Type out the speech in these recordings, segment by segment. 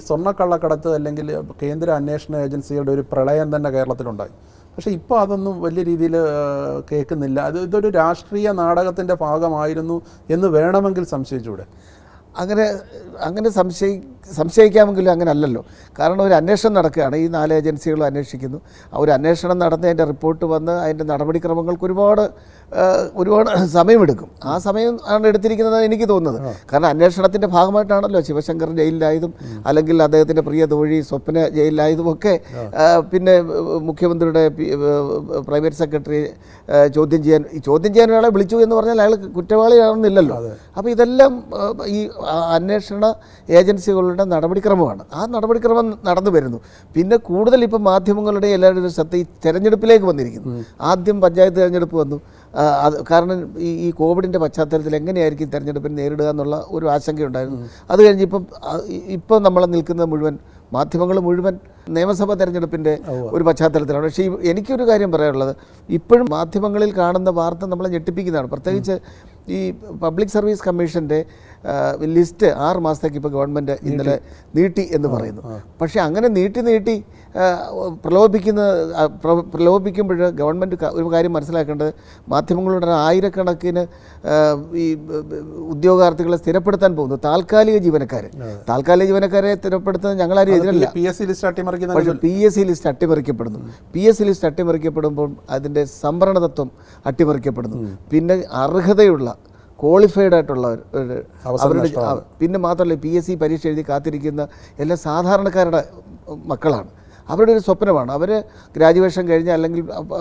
സ്വർണ്ണക്കള്ളക്കടത്ത് അല്ലെങ്കിൽ കേന്ദ്ര അന്വേഷണ ഏജൻസികളുടെ ഒരു പ്രളയം തന്നെ കേരളത്തിലുണ്ടായി പക്ഷേ ഇപ്പോൾ അതൊന്നും വലിയ രീതിയിൽ കേൾക്കുന്നില്ല അത് ഇതൊരു രാഷ്ട്രീയ നാടകത്തിൻ്റെ ഭാഗമായിരുന്നു എന്ന് വേണമെങ്കിൽ സംശയിച്ചൂടെ അങ്ങനെ അങ്ങനെ സംശയി സംശയിക്കാമെങ്കിലും അങ്ങനെ അല്ലല്ലോ കാരണം ഒരു അന്വേഷണം നടക്കുകയാണ് ഈ നാല് ഏജൻസികളും അന്വേഷിക്കുന്നു ആ ഒരു അന്വേഷണം നടന്ന് അതിൻ്റെ റിപ്പോർട്ട് വന്ന് അതിൻ്റെ നടപടിക്രമങ്ങൾക്ക് ഒരുപാട് ആ, ഒരുപാട് സമയമെടുക്കും ആ സമയം ആണ് എടുത്തിരിക്കുന്നത് എനിക്ക് തോന്നുന്നത് കാരണം അന്വേഷണത്തിൻ്റെ ഭാഗമായിട്ടാണല്ലോ ശിവശങ്കർ ജയിലിലായതും അല്ലെങ്കിൽ അദ്ദേഹത്തിൻ്റെ പ്രിയ തോഴി സ്വപ്ന ജയിലിലായതും ഒക്കെ ആ, പിന്നെ ഏഹ്, മുഖ്യമന്ത്രിയുടെ പി- ഏഹ്, പ്രൈവറ്റ് സെക്രട്ടറി ഏഹ്, ചോദ്യം ചെയ്യാൻ ഈ ചോദ്യം ചെയ്യാൻ ഒരാളെ വിളിച്ചു എന്ന് പറഞ്ഞാൽ അയാൾ കുറ്റവാളിയാണെന്നില്ലല്ലോ അപ്പോൾ ഇതെല്ലാം ആ, ഈ ആ, അന്വേഷണ ഏജൻസികളുടെ നടപടിക്രമമാണ് ആ നടപടിക്രമം നടന്നു വരുന്നു പിന്നെ കൂടുതൽ ഇപ്പം മാധ്യമങ്ങളുടെ എല്ലാവരുടെയും ശ്രദ്ധ ഈ തെരഞ്ഞെടുപ്പിലേക്ക് വന്നിരിക്കുന്നു ആദ്യം പഞ്ചായത്ത് തെരഞ്ഞെടുപ്പ് വന്നു ആ, അത് കാരണം ഈ ഈ കോവിഡിൻ്റെ പശ്ചാത്തലത്തിൽ എങ്ങനെയായിരിക്കും തെരഞ്ഞെടുപ്പിനെ നേരിടുക എന്നുള്ള ഒരു ആശങ്കയുണ്ടായിരുന്നു അത് കഴിഞ്ഞ് ഇപ്പം ആ, ഇ- ഇപ്പം നമ്മൾ നിൽക്കുന്നത് മുഴുവൻ മാധ്യമങ്ങൾ മുഴുവൻ നിയമസഭാ തെരഞ്ഞെടുപ്പിൻ്റെ ഒരു പശ്ചാത്തലത്തിലാണ് പക്ഷേ ഈ- എനിക്കൊരു കാര്യം പറയാനുള്ളത് ഇപ്പോഴും മാധ്യമങ്ങളിൽ കാണുന്ന വാർത്ത നമ്മളെ ഞെട്ടിപ്പിക്കുന്നതാണ് പ്രത്യേകിച്ച് ഈ പബ്ലിക് സർവീസ് കമ്മീഷൻ്റെ ലിസ്റ്റ് ആറ് മാസത്തേക്ക് ഇപ്പോൾ ഗവൺമെൻറ് ഇന്നലെ നീട്ടി എന്ന് പറയുന്നു പക്ഷേ അങ്ങനെ നീട്ടി നീട്ടി ആ, പ്രലോഭിക്കുന്ന ആ, പ്ര- പ്രലോഭിക്കുമ്പോൾ ഗവൺമെൻറ് ക- ഒരു കാര്യം മനസ്സിലാക്കേണ്ടത് മാധ്യമങ്ങളുടെ ആയിരക്കണക്കിന് ആ, ഈ ബ- ബ- ഉദ്യോഗാർത്ഥികളെ സ്ഥിരപ്പെടുത്താൻ പോകുന്നു താൽക്കാലിക ജീവനക്കാരെ താൽക്കാലിക ജീവനക്കാരെ സ്ഥിരപ്പെടുത്തുന്നത് ഞങ്ങളാരും എതിരല്ല പി എസ് സി ലിസ്റ്റ് അട്ടിമറിക്കുന്ന പക്ഷേ പി എസ് സി ലിസ്റ്റ് അട്ടിമറിക്കപ്പെടുന്നു പി എസ് സി ലിസ്റ്റ് അട്ടിമറിക്കപ്പെടുമ്പോൾ അതിൻ്റെ സംവരണ തത്വം അട്ടിമറിക്കപ്പെടുന്നു പിന്നെ അർഹതയുള്ള ക്വാളിഫൈഡ് ആയിട്ടുള്ള ഒരു- ഒരു അവരുടെ ആ, പിന്നെ മാത്രമല്ല പി എസ് സി പരീക്ഷ എഴുതി കാത്തിരിക്കുന്ന എല്ലാ സാധാരണക്കാരുടെ മക്കളാണ് അവരുടെ ഒരു സ്വപ്നമാണ് അവർ ഗ്രാജുവേഷൻ കഴിഞ്ഞ് അല്ലെങ്കിൽ അപ്പ-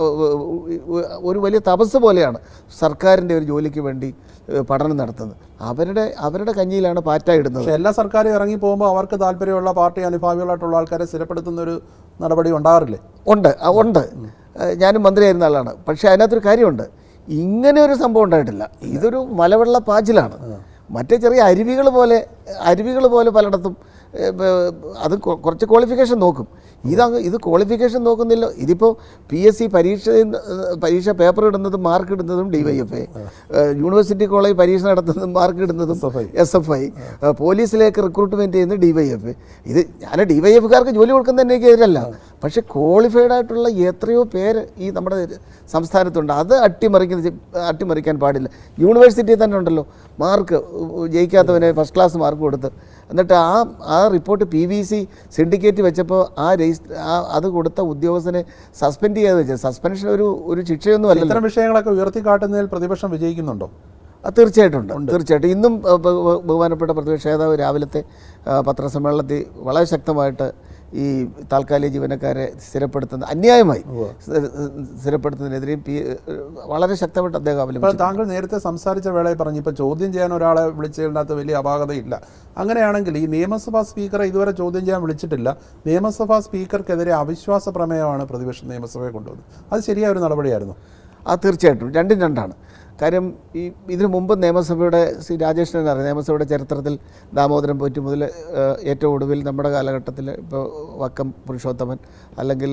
ഒരു വലിയ തപസ് പോലെയാണ് സർക്കാരിൻ്റെ ഒരു ജോലിക്ക് വേണ്ടി ഏഹ്, പഠനം നടത്തുന്നത് അവരുടെ അവരുടെ കഞ്ഞിയിലാണ് പാറ്റ ഇടുന്നത് പക്ഷേ എല്ലാ സർക്കാരും ഇറങ്ങി പോകുമ്പോൾ അവർക്ക് താല്പര്യമുള്ള പാർട്ടി അനുഭാവികളായിട്ടുള്ള ആൾക്കാരെ സ്ഥിരപ്പെടുത്തുന്ന ഒരു നടപടി ഉണ്ടാകാറില്ലേ ഉണ്ട് ആ, ഉണ്ട് ഏഹ് ഞാനും മന്ത്രിയായിരുന്ന ആളാണ് പക്ഷേ അതിനകത്തൊരു കാര്യമുണ്ട് ഇങ്ങനെ ഒരു സംഭവം ഉണ്ടായിട്ടില്ല ഇതൊരു മലവെള്ള പാച്ചിലാണ് മറ്റേ ചെറിയ അരുവികൾ പോലെ അരുവികൾ പോലെ പലയിടത്തും ഏഹ്, ബ- അത് കൊ- കുറച്ച് ക്വാളിഫിക്കേഷൻ നോക്കും ഇതങ്ങ് ഇത് ക്വാളിഫിക്കേഷൻ നോക്കുന്നില്ല ഇതിപ്പോൾ പി എസ് സി പരീക്ഷ പരീക്ഷ പേപ്പർ ഇടുന്നതും മാർക്ക് ഇടുന്നതും D Y F I university college പരീക്ഷ നടത്തുന്നതും മാർക്ക് ഇടുന്നതും എസ് എഫ് ഐ പോലീസിലേക്ക് റിക്രൂട്ട്മെൻറ്റ് ചെയ്യുന്നത് ഡി വൈ എഫ് ഇത് ഞാൻ ഡി വൈ എഫുകാർക്ക് ജോലി കൊടുക്കുന്നത് എനിക്ക് എതിരല്ല പക്ഷേ ക്വാളിഫൈഡ് ആയിട്ടുള്ള എത്രയോ പേര് ഈ നമ്മുടെ സംസ്ഥാനത്തുണ്ട് അത് അട്ടിമറിക്കുന്ന അട്ടിമറിക്കാൻ പാടില്ല യൂണിവേഴ്സിറ്റിയിൽ തന്നെ ഉണ്ടല്ലോ മാർക്ക് ജയിക്കാത്തവന് ഫസ്റ്റ് ക്ലാസ് മാർക്ക് കൊടുത്ത് എന്നിട്ട് ആ ആ report P V C syndicate വെച്ചപ്പോൾ ആ രജിസ്റ്റർ ആ അത് കൊടുത്ത ഉദ്യോഗസ്ഥനെ സസ്പെൻഡ് ചെയ്യാതെ വെച്ചത് സസ്പെൻഷൻ ഒരു ഒരു ശിക്ഷയൊന്നും അല്ലല്ലോ ഇത്തരം വിഷയങ്ങളൊക്കെ ഉയർത്തിക്കാട്ടുന്നതിൽ പ്രതിപക്ഷം വിജയിക്കുന്നുണ്ടോ ആ, തീർച്ചയായിട്ടും ഉണ്ട് തീർച്ചയായിട്ടും ഇന്നും ആ, ബ- ബ- ബഹുമാനപ്പെട്ട പ്രതിപക്ഷ നേതാവ് രാവിലത്തെ ആ, പത്രസമ്മേളനത്തിൽ വളരെ ശക്തമായിട്ട് ഈ താൽക്കാലിക ജീവനക്കാരെ സ്ഥിരപ്പെടുത്തുന്ന അന്യായമായി സ്ഥ- സ്ഥിരപ്പെടുത്തുന്നതിനെതിരെയും പി വളരെ ശക്തമായിട്ട് അദ്ദേഹം ഇപ്പോൾ അവലംബിച്ചു താങ്കൾ നേരത്തെ സംസാരിച്ച വേളയിൽ പറഞ്ഞു ഇപ്പോൾ ചോദ്യം ചെയ്യാൻ ഒരാളെ വിളിച്ചതിനകത്ത് വലിയ അപാകതയില്ല അങ്ങനെയാണെങ്കിൽ ഈ നിയമസഭാ സ്പീക്കറെ ഇതുവരെ ചോദ്യം ചെയ്യാൻ വിളിച്ചിട്ടില്ല നിയമസഭാ സ്പീക്കർക്കെതിരെ അവിശ്വാസ പ്രമേയമാണ് പ്രതിപക്ഷം നിയമസഭയെ കൊണ്ടുവന്നത് അത് ശരിയായ ഒരു നടപടിയായിരുന്നു ആ തീർച്ചയായിട്ടും രണ്ടും രണ്ടാണ് കാര്യം ഈ ഇതിനു മുമ്പ് നിയമസഭയുടെ ശ്രീ രാജേഷിനെ അറിയാം നിയമസഭയുടെ ചരിത്രത്തിൽ ദാമോദരൻ പോറ്റി മുതൽ ഏഹ്, ഏറ്റവും ഒടുവിൽ നമ്മുടെ കാലഘട്ടത്തിൽ ഇപ്പോൾ വക്കം പുരുഷോത്തമൻ അല്ലെങ്കിൽ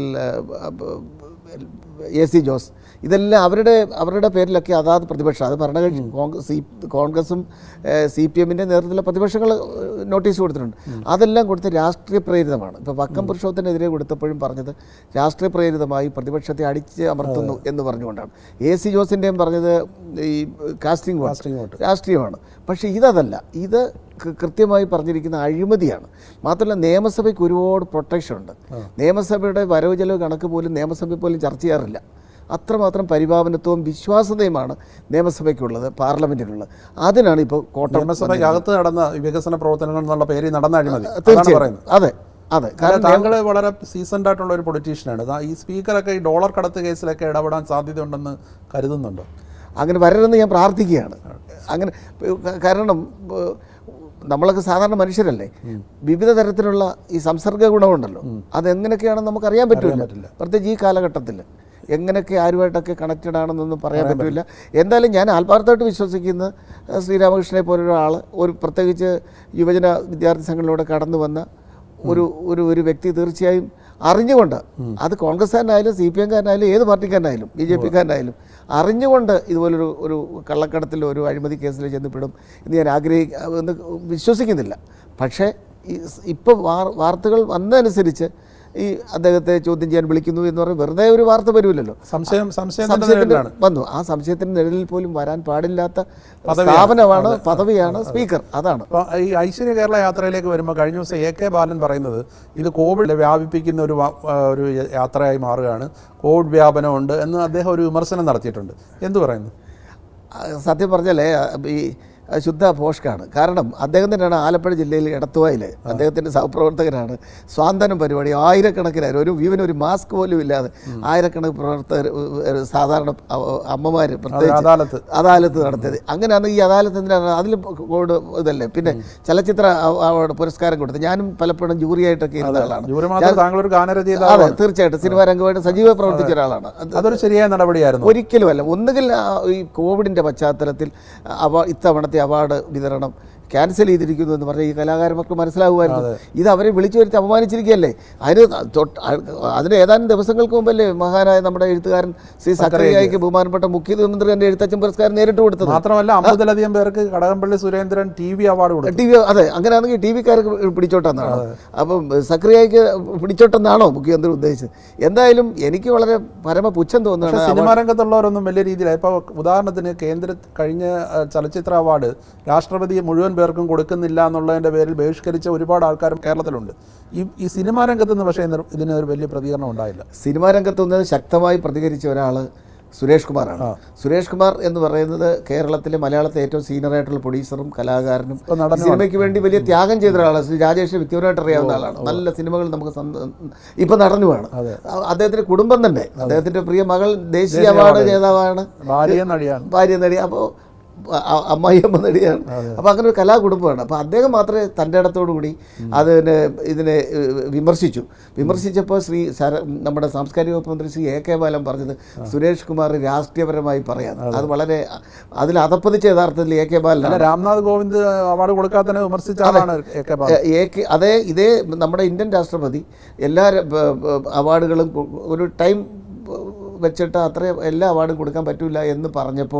എ സി ജോസ് ഇതെല്ലാം അവരുടെ അവരുടെ പേരിലൊക്കെ അതാത് പ്രതിപക്ഷം അത് ഭരണകക്ഷി കോൺഗ്രസ് സി കോൺഗ്രസും സി പി എമ്മിൻ്റെ നേതൃത്വത്തിലുള്ള പ്രതിപക്ഷങ്ങൾ നോട്ടീസ് കൊടുത്തിട്ടുണ്ട് അതെല്ലാം കൊടുത്ത് രാഷ്ട്രീയ പ്രേരിതമാണ് ഇപ്പോൾ വക്കം പുരുഷോത്തനെതിരെ കൊടുത്തപ്പോഴും പറഞ്ഞത് രാഷ്ട്രീയ പ്രേരിതമായി പ്രതിപക്ഷത്തെ അടിച്ച് അമർത്തുന്നു എന്ന് പറഞ്ഞുകൊണ്ടാണ് എ സി ജോസിൻ്റെയും പറഞ്ഞത് ഈ കാസ്റ്റിംഗ് വോട്ട് കാസ്റ്റിംഗ് വോട്ട് രാഷ്ട്രീയമാണ് പക്ഷേ ഇതതല്ല ഇത് കൃ- കൃത്യമായി പറഞ്ഞിരിക്കുന്ന അഴിമതിയാണ് മാത്രമല്ല നിയമസഭയ്ക്ക് ഒരുപാട് പ്രൊട്ടക്ഷൻ ഉണ്ട് നിയമസഭയുടെ വരവ് ചെലവ് കണക്ക് പോലും നിയമസഭ പോലും ചർച്ച ചെയ്യാറില്ല അത്രമാത്രം പരിപാവനത്വവും വിശ്വാസതയുമാണ് നിയമസഭയ്ക്കുള്ളത് പാർലമെൻറ്റിനുള്ളത് അതിനാണ് ഇപ്പോൾ കോട്ടം നിയമസഭയ്ക്കകത്ത് നടന്ന വികസന പ്രവർത്തനങ്ങൾ എന്നുള്ള പേരിൽ നടന്ന അഴിമതി അതാണ് തീർച്ചയായും പറയുന്നത് അതെ അതെ കാരണം താങ്കൾ വളരെ സീസൺഡ് ആയിട്ടുള്ള ഒരു പൊളിറ്റീഷ്യനാണ് ദാ ഈ സ്പീക്കറൊക്കെ ഈ ഡോളർ കടത്ത് കേസിലൊക്കെ ഇടപെടാൻ സാധ്യതയുണ്ടെന്ന് കരുതുന്നുണ്ടോ അങ്ങനെ വരരുതെന്ന് ഞാൻ പ്രാർത്ഥിക്കുകയാണ് അങ്ങനെ ക- കാരണം ഏഹ്, നമ്മളൊക്കെ സാധാരണ മനുഷ്യരല്ലേ വിവിധ തരത്തിലുള്ള ഈ സംസർഗ ഗുണമുണ്ടല്ലോ അതെങ്ങനെയൊക്കെയാണെന്ന് നമുക്കറിയാൻ പറ്റില്ല പറ്റില്ല. പ്രത്യേകിച്ച് ഈ കാലഘട്ടത്തിൽ എങ്ങനെയൊക്കെ ആരുമായിട്ടൊക്കെ കണക്റ്റഡ് ആണെന്നൊന്നും പറയാൻ പറ്റില്ല എന്തായാലും ഞാൻ ആത്മാർത്ഥമായിട്ട് വിശ്വസിക്കുന്ന ഏഹ്, ശ്രീരാമകൃഷ്ണനെ പോലൊരാൾ ഒരു പ്രത്യേകിച്ച് യുവജന വിദ്യാർത്ഥി സംഘങ്ങളിലൂടെ കടന്നു വന്ന ഒരു ഒരു ഒരു വ്യക്തി തീർച്ചയായും അറിഞ്ഞുകൊണ്ട് അത് കോൺഗ്രസ്സുകാരനായാലും സി പി എംകാരനായാലും ഏത് പാർട്ടിക്കാരനായാലും ബി ജെ പിക്കാരനായാലും അറിഞ്ഞുകൊണ്ട് ഇതുപോലൊരു ഒരു കള്ളക്കടത്തിൽ ഒരു അഴിമതി കേസിൽ ചെന്നപ്പെടും എന്ന് ഞാൻ ആഗ്രഹിക്ക എന്ന് വിശ്വസിക്കുന്നില്ല പക്ഷേ ഈ സ് ഇപ്പോൾ വാർ വാർത്തകൾ വന്നതനുസരിച്ച് ഈ അദ്ദേഹത്തെ ചോദ്യം ചെയ്യാൻ വിളിക്കുന്നു എന്ന് പറഞ്ഞാൽ വെറുതെ ഒരു വാർത്ത വരുമല്ലോ സംശയം സംശയം തന്നെ സംശയത്തിന്റെ നിഴലിലാണ്. വന്നു ആ സംശയത്തിന്റെ നിഴലിൽ പോലും വരാൻ പാടില്ലാത്ത പദവിയാണ്. സ്ഥാപനമാണ് പദവിയാണ് സ്പീക്കർ അതാണ് അപ്പോൾ ഈ ഐശ്വര്യ കേരള യാത്രയിലേക്ക് വരുമ്പോൾ കഴിഞ്ഞ ദിവസം എ കെ ബാലൻ പറയുന്നത് ഇത് കോവിഡ് വ്യാപിപ്പിക്കുന്ന ഒരു വ- ആ, ഒരു യാത്രയായി മാറുകയാണ് കോവിഡ് വ്യാപനമുണ്ട് എന്ന് അദ്ദേഹം ഒരു വിമർശനം നടത്തിയിട്ടുണ്ട് എന്ത് പറയുന്നു ആ, സത്യം പറഞ്ഞാലേ ആ, ഈ ആ, ശുദ്ധ പോഷ്കാണ് കാരണം അദ്ദേഹം തന്നെയാണ് ആലപ്പുഴ ജില്ലയിൽ എടത്തുവായിൽ അദ്ദേഹത്തിൻ്റെ സഹപ്രവർത്തകരാണ് സ്വാന്തനം പരിപാടി ആയിരക്കണക്കിനായിരുന്നു ഒരു ഈവൻ ഒരു മാസ്ക് പോലും ഇല്ലാതെ ആയിരക്കണക്കിന് പ്രവർത്തകർ ഏഹ്, സാധാരണ അമ്മമാർ പ്രത്യേകിച്ച് അദാലത്ത് അദാലത്ത് നടത്തിയത് അങ്ങനെയാണ് ഈ അദാലത്ത് എന്തിനാണ് അതിൽ കോവിഡ് ഇതല്ലേ പിന്നെ ചലച്ചിത്ര അ- അവാർഡ് പുരസ്കാരം കൊടുത്തത് ഞാനും പലപ്പോഴും ജൂറിയായിട്ടൊക്കെ ഇരുന്ന ആളാണ് ജൂറി മാത്രം താങ്കൾ ഒരു ഗാനരചയിത അതെ തീർച്ചയായിട്ടും സിനിമാ രംഗമായിട്ട് സജീവ പ്രവർത്തിച്ച ഒരാളാണ് അത് അതൊരു ശരിയായ നടപടിയായിരുന്നു ഒരിക്കലുമല്ല ഒന്നുകിൽ ആ ഈ കോവിഡിൻ്റെ പശ്ചാത്തലത്തിൽ അവ ഇത്തവണത്തെ അവാർഡ് വിതരണം ക്യാൻസൽ ചെയ്തിരിക്കുന്നു എന്ന് പറഞ്ഞാൽ ഈ കലാകാരന്മാർക്ക് മനസ്സിലാകുമായിരുന്നു ഇത് അവരെ വിളിച്ചു വരുത്തി അപമാനിച്ചിരിക്കുകയല്ലേ അതിന് തൊട്ട് അതിന് ഏതാനും ദിവസങ്ങൾക്ക് മുമ്പല്ലേ മഹാനായ നമ്മുടെ എഴുത്തുകാരൻ ശ്രീ സക്കറിയായിക്ക് ബഹുമാനപ്പെട്ട മുഖ്യമന്ത്രി എൻ്റെ എഴുത്തച്ഛൻ പുരസ്കാരം നേരിട്ട് കൊടുത്തത് മാത്രമല്ല അമ്പതിലധികം പേർക്ക് Kadakampally Surendran T V award കൊടുത്തു ടി വി അതെ അങ്ങനെയാണെങ്കിൽ ടി വിക്കാർക്ക് പിടിച്ചോട്ടെന്നാണ് അപ്പം സക്രിയയ്ക്ക് പിടിച്ചോട്ടെന്നാണോ മുഖ്യമന്ത്രി ഉദ്ദേശിച്ചത് എന്തായാലും എനിക്ക് വളരെ പരമപുച്ഛം പക്ഷേ തോന്നുകയാണ് സിനിമാ രംഗത്തുള്ളവരൊന്നും വലിയ രീതിയിൽ ഇപ്പോൾ ഉദാഹരണത്തിന് കേന്ദ്ര കഴിഞ്ഞ ആ, ചലച്ചിത്ര അവാർഡ് രാഷ്ട്രപതി മുഴുവൻ പേർക്കും കൊടുക്കുന്നില്ല എന്നുള്ളതിൻ്റെ പേരിൽ ബഹിഷ്കരിച്ച ഒരുപാട് ആൾക്കാർ കേരളത്തിലുണ്ട് ഈ ഈ സിനിമാ രംഗത്ത് നിന്ന് പക്ഷേ ഇതിന് ഇതിന് ഒരു വലിയ പ്രതികരണം ഉണ്ടായില്ല സിനിമാ രംഗത്ത് നിന്ന് ശക്തമായി പ്രതികരിച്ച ഒരാൾ സുരേഷ് കുമാറാണ് സുരേഷ് കുമാർ എന്ന് പറയുന്നത് കേരളത്തിലെ മലയാളത്തെ ഏറ്റവും സീനിയർ ആയിട്ടുള്ള പ്രൊഡ്യൂസറും കലാകാരനും ഇപ്പൊ നടനുമാണ്. സിനിമയ്ക്ക് വേണ്ടി വലിയ ത്യാഗം ചെയ്ത ഒരാളാണ് ശ്രീ രാജേഷ് വ്യക്തിപരമായിട്ട് അറിയാവുന്ന ആളാണ് നല്ല സിനിമകൾ നമുക്ക് സ്വന്തം ഇപ്പൊ നടനുമാണ് അ- അദ്ദേഹത്തിന്റെ കുടുംബം തന്നെ അദ്ദേഹത്തിന്റെ പ്രിയ മകൾ ദേശീയ അവാർഡ് ജേതാവാണ് ഭാര്യയെ നടിയാണ് ഭാര്യ നടി അപ്പോൾ അമ്മായിയമ്മ നടിയാണ് അപ്പോൾ അങ്ങനെ ഒരു കലാകുടുംബമാണ് അപ്പോൾ അദ്ദേഹം മാത്രമേ തൻ്റെ ഇടത്തോടു കൂടി അതിനെ ഇതിനെ ഏഹ്, വിമർശിച്ചു വിമർശിച്ചപ്പോൾ ശ്രീ ശര നമ്മുടെ സാംസ്കാരിക വകുപ്പ് മന്ത്രി ശ്രീ എ കെ ബാലൻ പറഞ്ഞത് സുരേഷ് കുമാർ രാഷ്ട്രീയപരമായി പറയാം അത് വളരെ അതിൽ അതപ്പതിച്ച യഥാർത്ഥത്തിൽ എ കെ ബാലനാണ് അല്ല രാംനാഥ് കോവിന്ദ് അവാർഡ് കൊടുക്കാത്തതിനെ വിമർശിച്ച ആളാണ് A K Balan A K അതേ ഇതേ നമ്മുടെ ഇന്ത്യൻ രാഷ്ട്രപതി എല്ലാ ര- ബ- ബ- അവാർഡുകളും കൊ- ഒരു ടൈം വെച്ചിട്ട് അത്രയും എല്ലാ അവാർഡും കൊടുക്കാൻ പറ്റില്ല എന്ന് പറഞ്ഞപ്പോൾ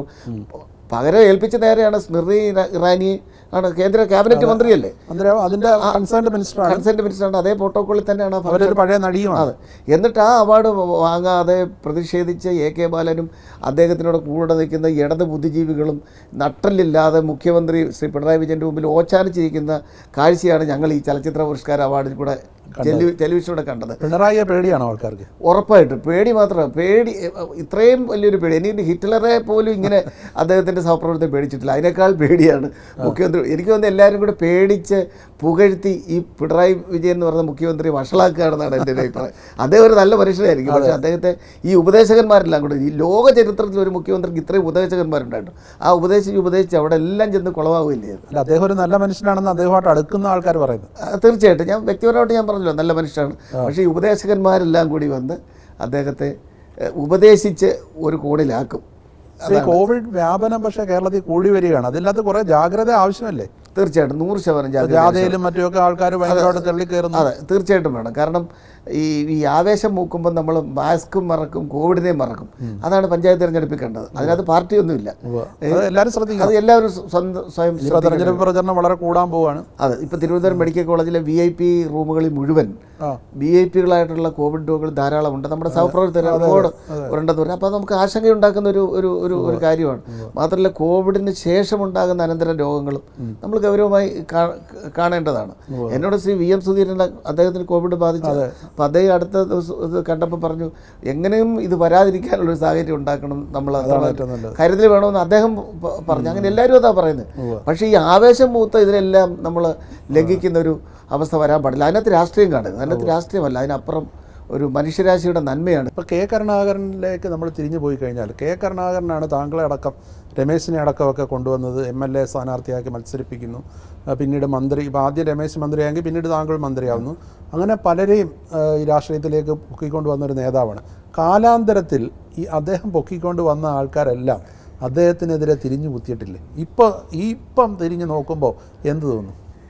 പകരം ഏൽപ്പിച്ച നേരെയാണ് സ്മൃതി ഇറാ- ഇറാനി ആണ് കേന്ദ്ര ക്യാബിനറ്റ് മന്ത്രിയല്ലേ അന്നേരം അതിന്റെ കൺസേൺഡ് മിനിസ്റ്ററാണ് കൺസെന്റ് മിനിസ്റ്ററാണ് അതേ പ്രോട്ടോക്കോളിൽ തന്നെയാണ് ആ function അവരൊരു പഴയ നടിയുമാണ് അതെ എന്നിട്ട് ആ അവാർഡ് വാങ്ങാതെ പ്രതിഷേധിച്ച എ കെ ബാലനും അദ്ദേഹത്തിനോട് കൂടെ നിൽക്കുന്ന ഇടത് ബുദ്ധിജീവികളും നട്ടലില്ലാതെ മുഖ്യമന്ത്രി ശ്രീ പിണറായി വിജയൻ്റെ മുമ്പിൽ ഓച്ചാനിച്ചിരിക്കുന്ന കാഴ്ചയാണ് ഞങ്ങൾ ഈ ചലച്ചിത്ര പുരസ്കാര അവാർഡിൽ കൂടെ ടെലി ടെലിവിഷനിലൂടെ കണ്ടത് പിണറായിയെ പേടിയാണോ ആൾക്കാർക്ക് ഉറപ്പായിട്ടും പേടി മാത്രമല്ല പേടി ഇത്രയും വലിയൊരു പേടി എനിക്ക് ഹിറ്റ്ലറെ പോലും ഇങ്ങനെ അദ്ദേഹത്തിൻ്റെ സഹപ്രവർത്തനം പേടിച്ചിട്ടില്ല അതിനേക്കാൾ പേടിയാണ് മുഖ്യമന്ത്രി എനിക്ക് തോന്നുന്നു എല്ലാവരും കൂടെ പേടിച്ച് പുകഴ്ത്തി ഈ പിണറായി വിജയൻ എന്ന് പറയുന്ന മുഖ്യമന്ത്രി വഷളാക്കുകയാണെന്നാണ് എൻ്റെ ഒരു അഭിപ്രായം അദ്ദേഹം ഒരു നല്ല മനുഷ്യനായിരിക്കും പക്ഷേ അദ്ദേഹത്തെ ഈ ഉപദേശകന്മാരെല്ലാം കൂടെ ഈ ലോക ചരിത്രത്തിൽ ഒരു മുഖ്യമന്ത്രിക്ക് ഇത്രയും ഉപദേശകന്മാരുണ്ടായിരുന്നു ആ ഉപദേശിച്ച് ഉപദേശിച്ച് അവിടെ എല്ലാം ചെന്ന് കുളവാകുകയില്ലേ ചെയ്തത്. അല്ല അദ്ദേഹം ഒരു നല്ല മനുഷ്യനാണെന്ന് അദ്ദേഹമായിട്ട് അടുക്കുന്ന ആൾക്കാർ പറയുന്നു ആ, തീർച്ചയായിട്ടും ഞാൻ വ്യക്തിപരമായിട്ട് ഞാൻ പറഞ്ഞല്ലോ നല്ല മനുഷ്യനാണ് പക്ഷേ ഈ ഉപദേശകന്മാരെല്ലാം കൂടി വന്ന് അദ്ദേഹത്തെ ഏഹ്, ഉപദേശിച്ച് ഒരു കോണിലാക്കും ഈ കോവിഡ് വ്യാപനം പക്ഷേ കേരളത്തിൽ കൂടി വരികയാണ് അതിനകത്ത് കുറെ ജാഗ്രത ആവശ്യമല്ലേ തീർച്ചയായിട്ടും നൂറ് ശതമാനം ജാഗ്രത ജാഥയിലും മറ്റുമൊക്കെ ആൾക്കാർ ഭയങ്കരമായിട്ട് തള്ളിക്കയറുന്നു അതെ തീർച്ചയായിട്ടും വേണം കാരണം ഈ ഈ ആവേശം മൂക്കുമ്പോൾ നമ്മൾ മാസ്കും മറക്കും കോവിഡിനെയും മറക്കും അതാണ് പഞ്ചായത്ത് തിരഞ്ഞെടുപ്പിൽ കണ്ടത് അതിനകത്ത് പാർട്ടിയൊന്നുമില്ല ഉവ്വ്. അത് എല്ലാവരും ശ്രദ്ധിക്കണം അത് എല്ലാവരും സ്വന്തം സ്വയം ഇപ്പൊ തെരഞ്ഞെടുപ്പ് പ്രചരണം വളരെ കൂടാൻ പോവാണ് അതെ ഇപ്പോൾ തിരുവനന്തപുരം മെഡിക്കൽ കോളേജിലെ വി ഐ പി റൂമുകളിൽ മുഴുവൻ ആ. വി ഐ പികളായിട്ടുള്ള കോവിഡ് രോഗികൾ ധാരാളമുണ്ട് നമ്മുടെ സഹപ്രവർത്തകർ ഒരുപാട് ഉണ്ടെന്ന് പറയും അപ്പോൾ അത് നമുക്ക് ആശങ്കയുണ്ടാക്കുന്ന ഒരു ഒരു ഒരു ഒരു കാര്യമാണ് മാത്രമല്ല കോവിഡിന് ശേഷം ഉണ്ടാകുന്ന അനന്തര രോഗങ്ങളും നമ്മൾ ഗൗരവമായി കാ- കാണേണ്ടതാണ് എന്നോട് ശ്രീ വി എം സുധീരൻ അദ്ദേഹത്തിന് കോവിഡ് ബാധിച്ചു അപ്പോൾ അദ്ദേഹം അടുത്ത ദിവസം ഇത് കണ്ടപ്പോൾ പറഞ്ഞു എങ്ങനെയും ഇത് വരാതിരിക്കാനുള്ള ഒരു സാഹചര്യം ഉണ്ടാക്കണം നമ്മൾ ഏറ്റവും നല്ലത്. കരുതൽ വേണമെന്ന് അദ്ദേഹം പ- പറഞ്ഞു അങ്ങനെ എല്ലാവരും അതാ പറയുന്നത് പക്ഷേ ഈ ആവേശം മൂത്ത ഇതിലെല്ലാം നമ്മൾ ലംഘിക്കുന്ന ഒരു അവസ്ഥ വരാൻ പാടില്ല അതിനകത്ത് രാഷ്ട്രീയം കാണുന്നത് അതിനകത്ത് രാഷ്ട്രീയമല്ല അതിനപ്പുറം ഒരു മനുഷ്യരാശിയുടെ നന്മയാണ് ഇപ്പോൾ കെ കരുണാകരനിലേക്ക് നമ്മൾ തിരിഞ്ഞു പോയി കഴിഞ്ഞാൽ കെ കരുണാകരനാണ് താങ്കളെ അടക്കം രമേശിനെ അടക്കമൊക്കെ കൊണ്ടുവന്നത് എം എൽ എ സ്ഥാനാർത്ഥിയാക്കി മത്സരിപ്പിക്കുന്നു ആ, പിന്നീട് മന്ത്രി ഇപ്പോൾ ആദ്യം രമേശ് മന്ത്രിയായെങ്കിൽ പിന്നീട് താങ്കൾ മന്ത്രിയാവുന്നു അങ്ങനെ പലരെയും ആ, ഈ രാഷ്ട്രീയത്തിലേക്ക് പൊക്കിക്കൊണ്ട് വന്ന ഒരു നേതാവാണ് കാലാന്തരത്തിൽ ഈ അദ്ദേഹം പൊക്കിക്കൊണ്ട് വന്ന ആൾക്കാരെല്ലാം അദ്ദേഹത്തിനെതിരെ തിരിഞ്ഞു കുത്തിയിട്ടില്ലേ ഇപ്പോൾ ഈ ഇപ്പം തിരിഞ്ഞു നോക്കുമ്പോൾ എന്ത് തോന്നുന്നു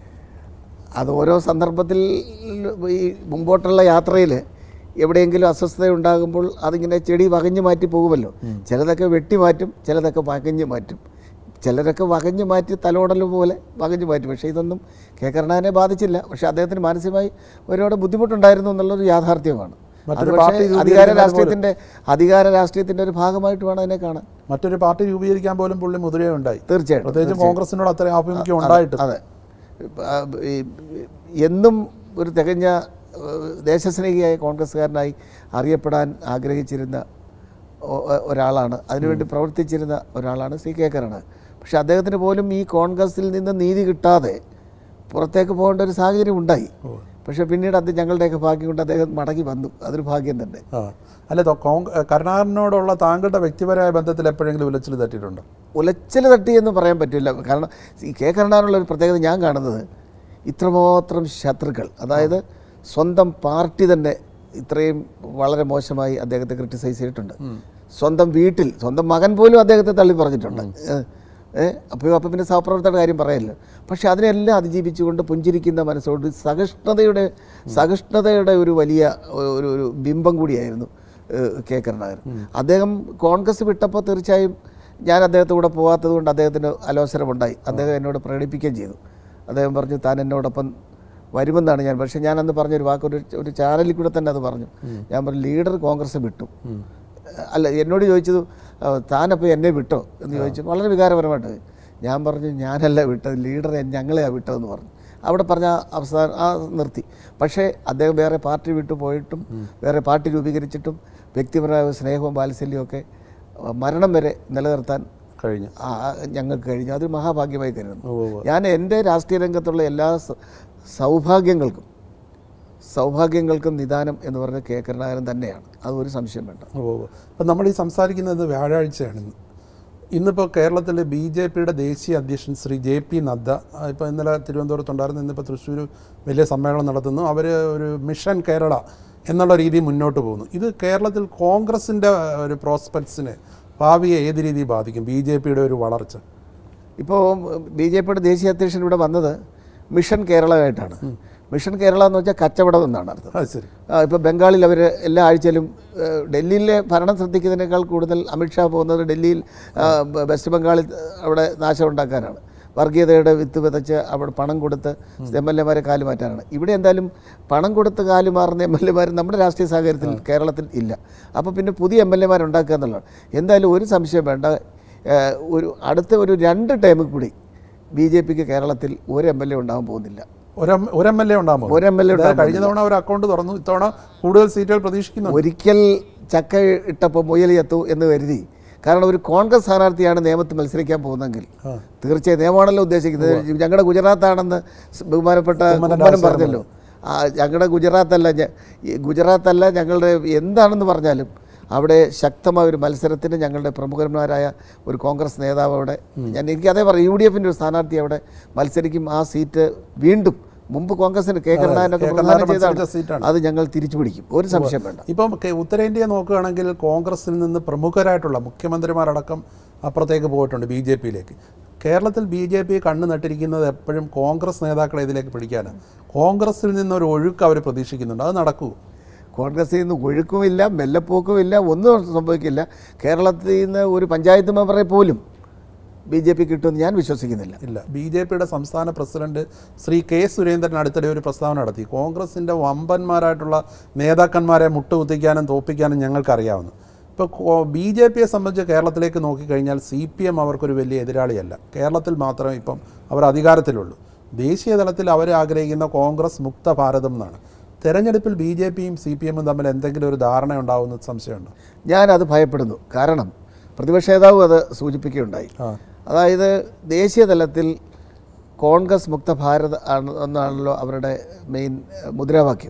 അത് ഓരോ സന്ദർഭത്തിൽ ഈ മുമ്പോട്ടുള്ള യാത്രയിൽ എവിടെയെങ്കിലും അസ്വസ്ഥത ഉണ്ടാകുമ്പോൾ അതിങ്ങനെ ചെടി വകഞ്ഞു മാറ്റി പോകുമല്ലോ ചിലതൊക്കെ വെട്ടി മാറ്റും ചിലതൊക്കെ വകഞ്ഞു മാറ്റും ചിലരൊക്കെ വകഞ്ഞു മാറ്റി തലോടൽ പോലെ വകഞ്ഞു മാറ്റി പക്ഷേ ഇതൊന്നും കെ കരുണാകരനെ ബാധിച്ചില്ല പക്ഷേ അദ്ദേഹത്തിന് മാനസികമായി ഒരുപാട് ബുദ്ധിമുട്ടുണ്ടായിരുന്നു എന്നുള്ളൊരു യാഥാർത്ഥ്യമാണ് അത് മറ്റൊരു പക്ഷേ പാർട്ടി അധികാര രൂപീകരിക്കാൻ രാഷ്ട്രീയത്തിൻ്റെ അധികാര രാഷ്ട്രീയത്തിൻ്റെ ഒരു ഭാഗമായിട്ട് വേണം അതിനെ കാണാൻ മറ്റൊരു പാർട്ടി രൂപീകരിക്കാൻ പോലും പുള്ളി മുതിരയുണ്ടായി തീർച്ചയായിട്ടും പ്രത്യേകിച്ച് കോൺഗ്രസിനോട് അത്രയും ആഭിമുഖ്യം ഉണ്ടായിട്ട് അതെ ആ, ഈ എന്നും ഒരു തികഞ്ഞ ഏഹ്, ദേശസ്നേഹിയായ കോൺഗ്രസ്സുകാരനായി അറിയപ്പെടാൻ ആഗ്രഹിച്ചിരുന്ന ഒ- ഒ- ഒരാളാണ് അതിനുവേണ്ടി പ്രവർത്തിച്ചിരുന്ന ഒരാളാണ് സി കെ കരുണാകരൻ പക്ഷെ അദ്ദേഹത്തിന് പോലും ഈ കോൺഗ്രസിൽ നിന്ന് നീതി കിട്ടാതെ പുറത്തേക്ക് പോകേണ്ട ഒരു സാഹചര്യം ഉണ്ടായി പക്ഷേ പിന്നീട് അത് ഞങ്ങളുടെയൊക്കെ ഭാഗ്യം കൊണ്ട് അദ്ദേഹം മടങ്ങി വന്നു അതൊരു ഭാഗ്യം തന്നെ ആ അല്ല തോ- കോൺഗ് കരുണാകരനോടുള്ള താങ്കളുടെ വ്യക്തിപരമായ ബന്ധത്തിൽ എപ്പോഴെങ്കിലും ഉലച്ചിൽ തട്ടിയിട്ടുണ്ടോ ഉലച്ചിൽ തട്ടി എന്ന് പറയാൻ പറ്റില്ല കാരണം ഈ കെ കരുണാകരനുള്ള ഒരു പ്രത്യേകത ഞാൻ കാണുന്നത് ഇത്രമാത്രം ശത്രുക്കൾ അതായത് സ്വന്തം പാർട്ടി തന്നെ ഇത്രയും വളരെ മോശമായി അദ്ദേഹത്തെ ക്രിട്ടിസൈസ് ചെയ്തിട്ടുണ്ട് സ്വന്തം വീട്ടിൽ സ്വന്തം മകൻ പോലും അദ്ദേഹത്തെ തള്ളി പറഞ്ഞിട്ടുണ്ട് ഏഹ് അപ്പോൾ അപ്പോൾ പിന്നെ സഹപ്രവർത്തകരുടെ കാര്യം പറയല്ലോ പക്ഷേ അതിനെല്ലാം അതിജീവിച്ചുകൊണ്ട് പുഞ്ചിരിക്കുന്ന മനസ്സോട് സഹിഷ്ണുതയുടെ സഹിഷ്ണുതയുടെ ഒരു വലിയ ഒരു ഒരു ബിംബം കൂടിയായിരുന്നു ഏഹ് കെ കരുണാകരൻ അദ്ദേഹം കോൺഗ്രസ് വിട്ടപ്പോൾ തീർച്ചയായും ഞാൻ അദ്ദേഹത്തോടെ പോകാത്തത് കൊണ്ട് അദ്ദേഹത്തിന് അലോസരമുണ്ടായി അദ്ദേഹം എന്നോട് പ്രകടിപ്പിക്കുകയും ചെയ്തു അദ്ദേഹം പറഞ്ഞു താൻ എന്നോടൊപ്പം വരുമെന്നാണ് ഞാൻ പക്ഷേ ഞാൻ അന്ന് പറഞ്ഞൊരു വാക്ക് ഒരു ഒരു ചാനലിൽ കൂടെ തന്നെ അത് പറഞ്ഞു ഞാൻ പറഞ്ഞു ലീഡർ കോൺഗ്രസ് വിട്ടു അല്ല എന്നോട് ചോദിച്ചത് "ആ, താനപ്പോൾ എന്നെ വിട്ടോ എന്ന് ചോദിച്ചു വളരെ വികാരപരമായിട്ട് ഞാൻ പറഞ്ഞു ഞാനല്ല വിട്ടത് ലീഡർ ഞങ്ങളെയാണ് വിട്ടതെന്ന് പറഞ്ഞു അവിടെ പറഞ്ഞ അവസാനം ആ നിർത്തി പക്ഷേ അദ്ദേഹം വേറെ പാർട്ടി വിട്ടു പോയിട്ടും വേറെ പാർട്ടി രൂപീകരിച്ചിട്ടും വ്യക്തിപരമായ സ്നേഹവും വാത്സല്യവും ഒക്കെ ആ, മരണം വരെ നിലനിർത്താൻ കഴിഞ്ഞു ആ, ഞങ്ങൾക്ക് കഴിഞ്ഞു അത് മഹാഭാഗ്യമായി കരുതുന്നു ഉവ്വ് ഉവ്വ്. ഞാൻ എൻ്റെ രാഷ്ട്രീയ രംഗത്തുള്ള എല്ലാ സ- സൗഭാഗ്യങ്ങൾക്കും സൗഭാഗ്യങ്ങൾക്കും നിദാനം എന്ന് പറഞ്ഞ കെ കരുണാകരൻ തന്നെയാണ് അത് ഒരു സംശയം വേണ്ട ഓ അപ്പം നമ്മൾ ഈ സംസാരിക്കുന്നത് വ്യാഴാഴ്ചയാണ് ഇന്ന് ഇന്നിപ്പോൾ കേരളത്തിലെ ബി ജെ പിയുടെ ദേശീയ അധ്യക്ഷൻ ശ്രീ ജെ പി നദ്ദ ഇപ്പോൾ ഇന്നലെ തിരുവനന്തപുരത്തുണ്ടായിരുന്നു ഇന്നിപ്പോൾ തൃശ്ശൂർ വലിയ സമ്മേളനം നടത്തുന്നു അവർ ഒരു മിഷൻ കേരള എന്നുള്ള രീതിയിൽ മുന്നോട്ട് പോകുന്നു ഇത് കേരളത്തിൽ കോൺഗ്രസിൻ്റെ ഒരു പ്രോസ്പെക്ട്സിനെ ഭാവിയെ ഏത് രീതിയിൽ ബാധിക്കും ബി ജെ പിയുടെ ഒരു വളർച്ച ഇപ്പോൾ ബി ജെ പിയുടെ ദേശീയ അധ്യക്ഷൻ ഇവിടെ വന്നത് മിഷൻ കേരളമായിട്ടാണ് മിഷൻ കേരള എന്ന് വെച്ചാൽ കച്ചവടം എന്നാണ് അർത്ഥം അത് ശരി ഇപ്പോൾ ബംഗാളിൽ അവർ എല്ലാ ആഴ്ചയിലും ഏഹ്, ഡൽഹിയിലെ ഭരണം ശ്രദ്ധിക്കുന്നതിനേക്കാൾ കൂടുതൽ അമിത്ഷാ പോകുന്നത് ഡൽഹിയിൽ ആ, ബ- വെസ്റ്റ് ബംഗാളിൽ അവിടെ നാശം ഉണ്ടാക്കാനാണ് വർഗീയതയുടെ വിത്ത് വിതച്ച് അവിടെ പണം കൊടുത്ത് എം എൽ എമാരെ കാലുമാറ്റാനാണ് ഇവിടെ എന്തായാലും പണം കൊടുത്ത് കാലുമാറുന്ന എം എൽ എമാർ നമ്മുടെ രാഷ്ട്രീയ സാഹചര്യത്തിൽ കേരളത്തിൽ ഇല്ല അപ്പോൾ പിന്നെ പുതിയ എം എൽ എമാർ ഉണ്ടാക്കുക എന്നുള്ളതാണ് എന്തായാലും ഒരു സംശയം വേണ്ട ഏഹ്, ഒരു അടുത്ത ഒരു രണ്ട് ടൈമിൽ കൂടി ബി ജെ പിക്ക് കേരളത്തിൽ ഒരു എം എൽ എ ഉണ്ടാകാൻ പോകുന്നില്ല ഒരു എം- ഒരു എം എൽ എ ഉണ്ടാകുമോ ഒരു എം എൽ എ അതായത് കഴിഞ്ഞ തവണ ഒരു അക്കൗണ്ട് തുറന്നു ഇത്തവണ കൂടുതൽ സീറ്റുകൾ പ്രതീക്ഷിക്കുന്നു ഒരിക്കൽ ചക്ക ഇട്ടപ്പോൾ മുയൽ എത്തു എന്ന് കരുതി കാരണം ഒരു കോൺഗ്രസ് സ്ഥാനാർത്ഥിയാണ് നിയമത്തിൽ മത്സരിക്കാൻ പോകുന്നതെങ്കിൽ ആ. തീർച്ചയായും നിയമമാണല്ലോ ഉദ്ദേശിക്കുന്നത് ഞങ്ങളുടെ ഗുജറാത്താണെന്ന് സ് ബഹുമാനപ്പെട്ട കുമ്മനം പറഞ്ഞല്ലോ ആ ഞങ്ങളുടെ ഗുജറാത്തല്ല ഞ- ഈ ഗുജറാത്തല്ല ഞങ്ങളുടെ എന്താണെന്ന് പറഞ്ഞാലും അവിടെ ശക്തമായ ഒരു മത്സരത്തിന് ഞങ്ങളുടെ പ്രമുഖന്മാരായ ഒരു കോൺഗ്രസ് നേതാവ് അവിടെ ഞാൻ എനിക്ക് അതേ പറയും യു ഡി എഫിൻ്റെ ഒരു സ്ഥാനാർത്ഥി അവിടെ മത്സരിക്കും ആ സീറ്റ് വീണ്ടും മുമ്പ് കോൺഗ്രസിന് കെ കരുണാകരനൊക്കെ കെ. പ്രദാനം കരുണാകരൻ ചെയ്താണ് മത്സരിച്ച സീറ്റാണ്. അത് ഞങ്ങൾ തിരിച്ചു പിടിക്കും ഒരു സംശയം വേണ്ട ഇപ്പം കെ- ഉത്തരേന്ത്യ നോക്കുകയാണെങ്കിൽ കോൺഗ്രസിൽ നിന്ന് പ്രമുഖരായിട്ടുള്ള മുഖ്യമന്ത്രിമാരടക്കം അപ്പുറത്തേക്ക് പോയിട്ടുണ്ട് ബി ജെ പിയിലേക്ക് കേരളത്തിൽ ബി ജെ പി കണ്ണു നട്ടിരിക്കുന്നത് എപ്പോഴും കോൺഗ്രസ് നേതാക്കളെ ഇതിലേക്ക് പിടിക്കാനാണ് കോൺഗ്രസിൽ നിന്നൊരു ഒഴുക്ക് അവർ പ്രതീക്ഷിക്കുന്നുണ്ട് അത് നടക്കൂ കോൺഗ്രസിൽ നിന്ന് ഒഴുക്കുമില്ല മെല്ലപ്പോക്കുമില്ല ഒന്നും സംഭവിക്കില്ല കേരളത്തിൽ നിന്ന് ഒരു പഞ്ചായത്ത് മെമ്പറെ പോലും ബി ജെ പി കിട്ടുമെന്ന് ഞാൻ വിശ്വസിക്കുന്നില്ല ഇല്ല ബി ജെ പിയുടെ സംസ്ഥാന പ്രസിഡന്റ് ശ്രീ കെ സുരേന്ദ്രൻ അടുത്തിടെ ഒരു പ്രസ്താവന നടത്തി കോൺഗ്രസിൻ്റെ വമ്പന്മാരായിട്ടുള്ള നേതാക്കന്മാരെ മുട്ടുകുത്തിക്കാനും തോപ്പിക്കാനും ഞങ്ങൾക്കറിയാവുന്നു ഇപ്പോൾ ബി ജെ പിയെ സംബന്ധിച്ച് കേരളത്തിലേക്ക് നോക്കിക്കഴിഞ്ഞാൽ സി പി എം അവർക്കൊരു വലിയ എതിരാളിയല്ല കേരളത്തിൽ മാത്രമേ ഇപ്പം അവർ അധികാരത്തിലുള്ളൂ ദേശീയ തലത്തിൽ അവർ ആഗ്രഹിക്കുന്ന കോൺഗ്രസ് മുക്ത ഭാരതം എന്നാണ് തെരഞ്ഞെടുപ്പിൽ ബി ജെ പിയും സി പി എമ്മും തമ്മിൽ എന്തെങ്കിലും ഒരു ധാരണ ഉണ്ടാവുന്ന സംശയമുണ്ടോ ഞാനത് ഭയപ്പെടുന്നു കാരണം പ്രതിപക്ഷ നേതാവും അത് സൂചിപ്പിക്കുകയുണ്ടായി ആ അതായത് ദേശീയ തലത്തിൽ കോൺഗ്രസ് മുക്ത ഭാരത് ആണ് എന്നാണല്ലോ അവരുടെ മെയിൻ ഏഹ്, മുദ്രാവാക്യം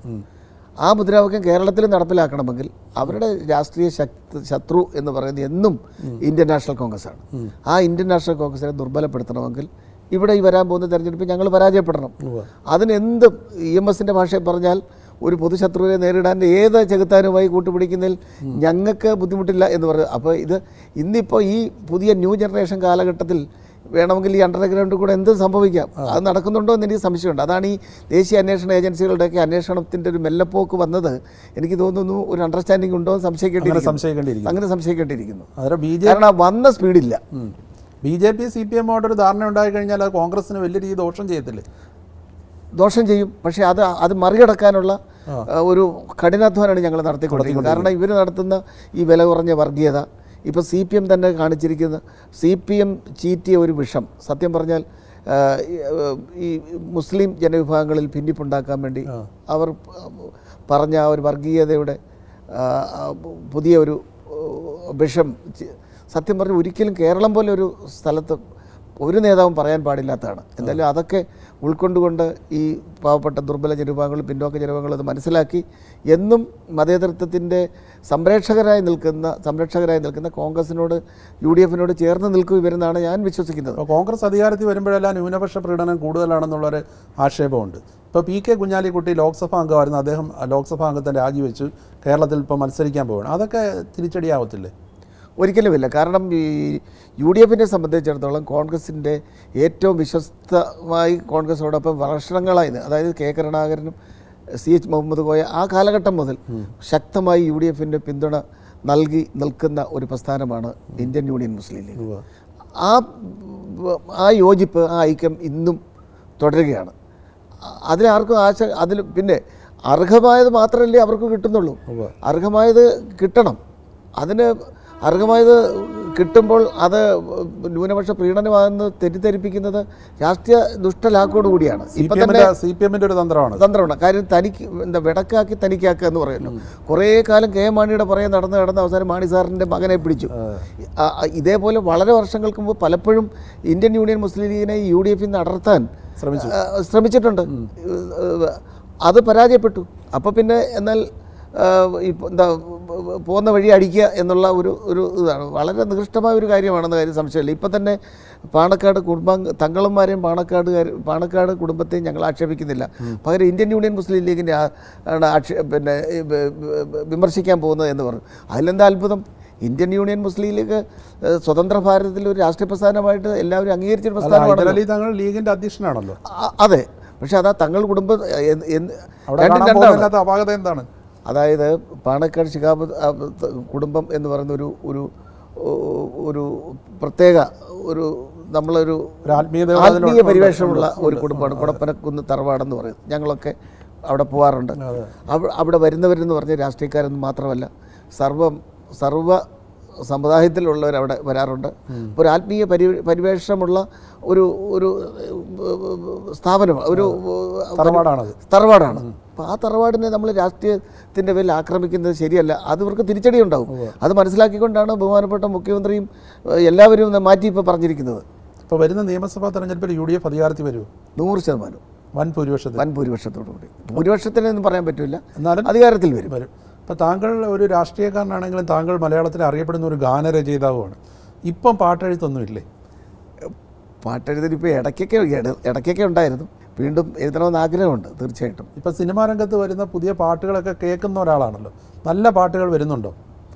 ആ മുദ്രാവാക്യം കേരളത്തിൽ നടപ്പിലാക്കണമെങ്കിൽ അവരുടെ രാഷ്ട്രീയ ശക്തി ശത്രു എന്ന് പറയുന്നത് എന്നും ഇന്ത്യൻ നാഷണൽ കോൺഗ്രസ് ആണ് ആ ഇന്ത്യൻ നാഷണൽ കോൺഗ്രസിനെ ദുർബലപ്പെടുത്തണമെങ്കിൽ ഇവിടെ ഈ വരാൻ പോകുന്ന തെരഞ്ഞെടുപ്പിൽ ഞങ്ങൾ പരാജയപ്പെടണം ഉവ്വ്. അതിനെന്തും ഇ എം എസിൻ്റെ ഭാഷയിൽ പറഞ്ഞാൽ ഒരു പൊതുശത്രുവിനെ നേരിടാൻ ഏത് ചെകുത്താനുമായി കൂട്ടുപിടിക്കുന്നതിൽ ഞങ്ങൾക്ക് ബുദ്ധിമുട്ടില്ല എന്ന് പറയുന്നത് അപ്പോൾ ഇത് ഇന്നിപ്പോൾ ഈ പുതിയ ന്യൂ ജനറേഷൻ കാലഘട്ടത്തിൽ വേണമെങ്കിൽ ഈ അണ്ടർഗ്രൗണ്ടിൽ കൂടെ എന്ത് സംഭവിക്കാം അത് നടക്കുന്നുണ്ടോ എന്ന് എനിക്ക് സംശയമുണ്ട് അതാണ് ഈ ദേശീയ അന്വേഷണ ഏജൻസികളുടെയൊക്കെ അന്വേഷണത്തിൻ്റെ ഒരു മെല്ലപ്പോക്ക് വന്നത് എനിക്ക് തോന്നുന്നു ഒരു അണ്ടർസ്റ്റാൻഡിംഗ് ഉണ്ടോ എന്ന് അങ്ങനെ സംശയിക്കേണ്ടിയിരിക്കുന്നു സംശയിക്കേണ്ടിയിരിക്കുന്നു അങ്ങനെ സംശയിക്കേണ്ടിയിരിക്കുന്നു അന്നേരം ബി ജെ കാരണം ആ വന്ന സ്പീഡില്ല B J P C P എമ്മോട് ഒരു ധാരണ ഉണ്ടായി കഴിഞ്ഞാൽ അത് കോൺഗ്രസിന് വലിയ രീതിയിൽ ദോഷം ചെയ്യത്തില്ലേ ദോഷം ചെയ്യും പക്ഷേ അത് അത് മറികടക്കാനുള്ള ആ, ഒരു കഠിനാധ്വാനമാണ് ഞങ്ങൾ നടത്തിക്കൊണ്ടിരിക്കുന്നത് കാരണം ഇവർ നടത്തുന്ന ഈ വില കുറഞ്ഞ വർഗീയത ഇപ്പോൾ സി പി എം തന്നെ കാണിച്ചിരിക്കുന്ന സി പി എം ചീറ്റിയ ഒരു വിഷം സത്യം പറഞ്ഞാൽ ആ, ഈ, ആ, ഈ മുസ്ലിം ജനവിഭാഗങ്ങളിൽ ഭിന്നിപ്പുണ്ടാക്കാൻ വേണ്ടി അവർ പറഞ്ഞ ആ ഒരു വർഗീയതയുടെ ആ, ആ, പുതിയ ഒരു ആ, വിഷം ചി- സത്യം പറഞ്ഞാൽ ഒരിക്കലും കേരളം പോലെ ഒരു സ്ഥലത്ത് ഒരു നേതാവും പറയാൻ പാടില്ലാത്തതാണ് എന്തായാലും അതൊക്കെ ഉൾക്കൊണ്ടുകൊണ്ട് ഈ പാവപ്പെട്ട ദുർബല ജനവിഭാഗങ്ങൾ പിന്നോക്ക ജനവിഭാഗങ്ങൾ അത് മനസ്സിലാക്കി എന്നും മതേതരത്വത്തിൻ്റെ സംരക്ഷകരായി നിൽക്കുന്ന സംരക്ഷകരായി നിൽക്കുന്ന കോൺഗ്രസിനോട് യു ഡി എഫിനോട് ചേർന്ന് നിൽക്കും ഇവരെന്നാണ് ഞാൻ വിശ്വസിക്കുന്നത് അപ്പോൾ കോൺഗ്രസ് അധികാരത്തിൽ വരുമ്പോഴെല്ലാം ന്യൂനപക്ഷ പ്രീണനം കൂടുതലാണെന്നുള്ളൊരു ആക്ഷേപമുണ്ട് ഇപ്പോൾ പി കെ കുഞ്ഞാലിക്കുട്ടി ലോക്സഭാ അംഗമായിരുന്നു അദ്ദേഹം ലോക്സഭാ അംഗത്തെ രാജിവെച്ചു കേരളത്തിൽ ഇപ്പോൾ മത്സരിക്കാൻ പോവുകയാണ് അതൊക്കെ തിരിച്ചടിയാവത്തില്ലേ ഒരിക്കലുമില്ല കാരണം ഈ യു ഡി എഫിനെ സംബന്ധിച്ചിടത്തോളം കോൺഗ്രസിൻ്റെ ഏറ്റവും വിശ്വസ്തമായി കോൺഗ്രസോടൊപ്പം വർഷങ്ങളായി നി- അതായത് കെ കരുണാകരനും സി എച്ച് മുഹമ്മദ് കോയ ആ കാലഘട്ടം മുതൽ ശക്തമായി യു ഡി എഫിൻ്റെ പിന്തുണ നൽകി നിൽക്കുന്ന ഒരു പ്രസ്ഥാനമാണ് ഇന്ത്യൻ യൂണിയൻ മുസ്ലിം ലീഗ് ആ ആ യോജിപ്പ് ആ ഐക്യം ഇന്നും തുടരുകയാണ് അ- അതിലാർക്കും ആശ അതിൽ പിന്നെ അർഹമായത് മാത്രമല്ലേ അവർക്ക് കിട്ടുന്നുള്ളൂ ഉവ്വ്. അർഹമായത് കിട്ടണം അതിന് അർഹമായത് കിട്ടുമ്പോൾ അത് ന്യൂനപക്ഷ പ്രീണനമാണെന്ന് തെറ്റിദ്ധരിപ്പിക്കുന്നത് രാഷ്ട്രീയ ദുഷ്ടലാക്കോട് കൂടിയാണ് സി ഇപ്പം പി തന്നെ എമ്മിൻ്റെ സി പി എമ്മിൻ്റെ ഒരു തന്ത്രമാണ് തന്ത്രമാണ് കാര്യം തനിക്ക് എന്താ വെടക്കാക്കി തനിക്കാക്കുക എന്ന് പറയുന്നു കുറേ കാലം കെ എം മാണിയുടെ പുറകെ നടന്ന് നടന്ന് അവസാനം മാണി സാറിൻ്റെ മകനെ പിടിച്ചു ആ, ആ, ഇതേപോലെ വളരെ വർഷങ്ങൾക്ക് മുമ്പ് പലപ്പോഴും ഇന്ത്യൻ യൂണിയൻ മുസ്ലിം ലീഗിനെ യു ഡി എഫിൽ നിന്ന് അടർത്താൻ ശ്രമിച്ചു ആ, ശ്രമിച്ചിട്ടുണ്ട് ഏഹ്, അത് പരാജയപ്പെട്ടു അപ്പോൾ പിന്നെ എന്നാൽ ആ, ഇപ്പൊ എന്താ പോകുന്ന വഴി അടിക്കുക എന്നുള്ള ഒരു ഒരു ഇതാണ് വളരെ നികൃഷ്ടമായ ഒരു കാര്യമാണെന്ന കാര്യം സംശയമില്ല ഇപ്പം തന്നെ പാണക്കാട് കുടുംബാംഗ തങ്ങളുമാരെയും പാണക്കാടുകാർ പാണക്കാട് കുടുംബത്തെയും ഞങ്ങൾ ആക്ഷേപിക്കുന്നില്ല പകരം ഇന്ത്യൻ യൂണിയൻ മുസ്ലിം ലീഗിൻ്റെ ആ- ആണ് ആക്ഷേ പിന്നെ ഈ ബ- ബ- വിമർശിക്കാൻ പോകുന്നത് എന്ന് പറഞ്ഞു അതിലെന്താ അത്ഭുതം ഇന്ത്യൻ യൂണിയൻ മുസ്ലിം ലീഗ് ഏഹ്, സ്വതന്ത്ര ഭാരതത്തിൽ ഒരു രാഷ്ട്രീയ പ്രസ്ഥാനമായിട്ട് എല്ലാവരും അംഗീകരിച്ചൊരു അല്ല പ്രസ്ഥാനമാണ് ഹൈദരലി തങ്ങൾ ലീഗിൻ്റെ അധ്യക്ഷനാണല്ലോ അ- അതെ പക്ഷെ അതാ തങ്ങൾ കുടുംബം എന്ത്- എന്ത് അവിടെ രണ്ടും കാണാൻ രണ്ടാണ് പോകുന്നില്ലാത്ത അപാകത എന്താണ് അതായത് പാണക്കാട് ശിഹാബ് ആ, ത- കുടുംബം എന്ന് പറയുന്ന ഒരു ഒരു ഒ- ഒരു പ്രത്യേക ഒരു നമ്മളൊരു ഒരു ആത്മീയത ആത്മീയ പരിവേഷമുള്ള ഒരു കുടുംബമാണ് കുടപ്പനക്കുന്ന് തറവാടെന്ന് പറയും ഞങ്ങളൊക്കെ അവിടെ പോകാറുണ്ട് അവ- അവിടെ വരുന്നവരെന്ന് പറഞ്ഞ രാഷ്ട്രീയക്കാരൊന്നും മാത്രമല്ല സർവം സർവ സമുദായത്തിലുള്ളവർ അവിടെ വരാറുണ്ട് ഒരു ആത്മീയ പരി പരിവേഷമുള്ള ഒരു ഒരു സ്ഥാപനം ഒരു തറവാടാണത് തറവാടാണ് അപ്പോൾ ആ തറവാടിനെ നമ്മൾ രാഷ്ട്രീയത്തിൻ്റെ പേരിൽ ആക്രമിക്കുന്നത് ശരിയല്ല അത് ഇവർക്ക് തിരിച്ചടി ഉണ്ടാവും അത് മനസ്സിലാക്കിക്കൊണ്ടാണ് ബഹുമാനപ്പെട്ട മുഖ്യമന്ത്രിയും ഏഹ്, എല്ലാവരും ഒന്ന് മാറ്റി ഇപ്പോൾ പറഞ്ഞിരിക്കുന്നത് ഇപ്പോൾ വരുന്ന നിയമസഭാ തെരഞ്ഞെടുപ്പിൽ യു ഡി എഫ് അധികാരത്തിൽ വരുമോ നൂറ് ശതമാനം വൻ ഭൂരിപക്ഷത്തിൽ വൻ ഭൂരിപക്ഷത്തോടു കൂടി ഭൂരിപക്ഷത്തിനൊന്നും പറയാൻ പറ്റില്ല എന്നാലും അധികാരത്തിൽ വരും വരും ഇപ്പോൾ താങ്കൾ ഒരു രാഷ്ട്രീയക്കാരനാണെങ്കിലും താങ്കൾ മലയാളത്തിൽ അറിയപ്പെടുന്ന ഒരു ഗാനരചയിതാവുമാണ് ഇപ്പം പാട്ടെഴുത്തൊന്നും ഇല്ലേ പാട്ടെഴുതിന് ഇപ്പോൾ ഇടയ്ക്കൊക്കെ ഇട- ഇടയ്ക്കൊക്കെ ഉണ്ടായിരുന്നു വീണ്ടും എഴുതണമെന്ന് ആഗ്രഹമുണ്ട് തീർച്ചയായിട്ടും ഇപ്പം സിനിമാ രംഗത്ത് വരുന്ന പുതിയ പാട്ടുകളൊക്കെ കേൾക്കുന്ന ഒരാളാണല്ലോ നല്ല പാട്ടുകൾ വരുന്നുണ്ടോ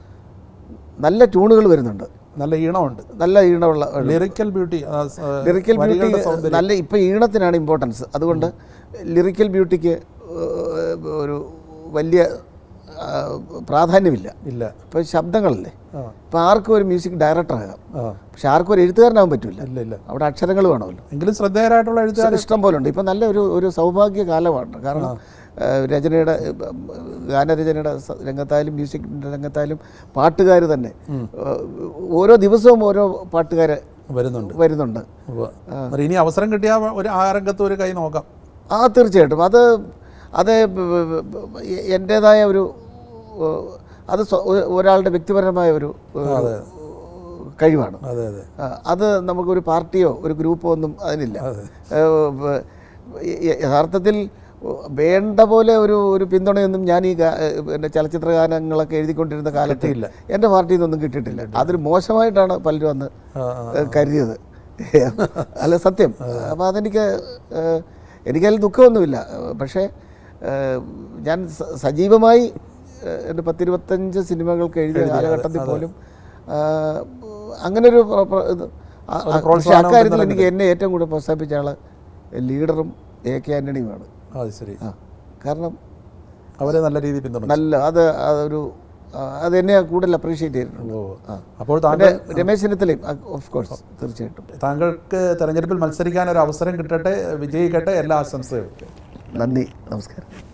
നല്ല ട്യൂണുകൾ വരുന്നുണ്ട് നല്ല ഈണമുണ്ട് നല്ല ഈണമുള്ള ലിറിക്കൽ ബ്യൂട്ടി ലിറിക്കൽ ബ്യൂട്ടി നല്ല ഇപ്പോൾ ഈണത്തിനാണ് ഇമ്പോർട്ടൻസ് അതുകൊണ്ട് ലിറിക്കൽ ബ്യൂട്ടിക്ക് ഏഹ്, ഒരു വലിയ ആ, പ്രാധാന്യമില്ല ഇല്ല ഇപ്പോൾ ശബ്ദങ്ങളല്ലേ ആ ഇപ്പോൾ ആർക്കും ഒരു മ്യൂസിക് ഡയറക്ടർ ആകാം ആ പക്ഷെ ആർക്കും ഒരു എഴുത്തുകാരനാകാൻ പറ്റില്ല ഇല്ല ഇല്ല അവിടെ അക്ഷരങ്ങൾ വേണമല്ലോ എങ്കിലും ശ്രദ്ധേയരായിട്ടുള്ള എഴുത്തുകാർ ഇഷ്ടം പോലെ ഉണ്ട് ഇപ്പം നല്ല ഒരു ഒരു സൗഭാഗ്യ കാലമാണ് കാരണം ഏഹ്, രചനയുടെ ഏഹ്, ഗാനരചനയുടെ സ- രംഗത്തായാലും മ്യൂസിക്കിൻ്റെ രംഗത്തായാലും പാട്ടുകാർ തന്നെ ഏഹ്, ഓരോ ദിവസവും ഓരോ പാട്ടുകാർ വരുന്നുണ്ട് വരുന്നുണ്ട് ഉവ്വ്. మరి ഇനി അവസരം കിട്ടിയാൽ ഒരു ആ രംഗത്ത് ഒരു കൈ നോക്കാം ആ തീർച്ചയായിട്ടും അത് അത് എൻ്റേതായ ഒരു ഏഹ്, അത് സ്വ- ഒ- ഒരാളുടെ വ്യക്തിപരമായ ഒരു ഏഹ്, കഴിവാണ് അതെ അതെ ആ, അത് നമുക്കൊരു പാർട്ടിയോ ഒരു ഗ്രൂപ്പോ ഒന്നും അതിനില്ല ഏഹ്, ബ- യ- യഥാർത്ഥത്തിൽ വേണ്ട പോലെ ഒരു ഒരു പിന്തുണയൊന്നും ഞാൻ ഈ ഗാ- ഏഹ്, പിന്നെ ചലച്ചിത്ര ഗാനങ്ങളൊക്കെ എഴുതിക്കൊണ്ടിരുന്ന കാലത്ത് കിട്ടിയില്ല. എൻ്റെ പാർട്ടിയിൽ നിന്നൊന്നും കിട്ടിയിട്ടില്ല അതൊരു മോശമായിട്ടാണ് പലരും അന്ന് ആ, ആ. ഏഹ്, കരുതിയത് അല്ല സത്യം അപ്പോൾ അതെനിക്ക് ഏഹ്, എനിക്കതിൽ ദുഃഖമൊന്നുമില്ല ഏഹ്, പക്ഷേ ഏഹ്, ഞാൻ സ- സജീവമായി ഏഹ്, എൻ്റെ പത്തിരുപത്തഞ്ച് സിനിമകൾക്ക് എഴുതിയ കാലഘട്ടത്തിൽ പോലും ആഹ്, അങ്ങനൊരു പ്ര- പ്ര- ഇത് ആ- ആ- പക്ഷേ പ്രോത്സാഹനം അക്കാര്യത്തിൽ എനിക്ക് എന്നെ ഏറ്റവും കൂടുതൽ പ്രോത്സാഹിപ്പിച്ച ആൾ ലീഡറും എ കെ ആൻ്റണിയുമാണ് അത് ശരി ആ കാരണം അവരെ നല്ല രീതിയിൽ പിന്തുണ നല്ല അത് അതൊരു ആ, അത് എന്നെ കൂടുതൽ അപ്രീഷിയേറ്റ് ചെയ്തിട്ടുണ്ട് ഓ ആ. അപ്പോൾ പിന്നെ താങ്കൾ രമേശ് ചെന്നിത്തലയും ഓഫ് കോഴ്സ് തീർച്ചയായിട്ടും താങ്കൾക്ക് തെരഞ്ഞെടുപ്പിൽ മത്സരിക്കാൻ ഒരു അവസരം കിട്ടട്ടെ വിജയിക്കട്ടെ എല്ലാ ആശംസകളും നന്ദി നമസ്കാരം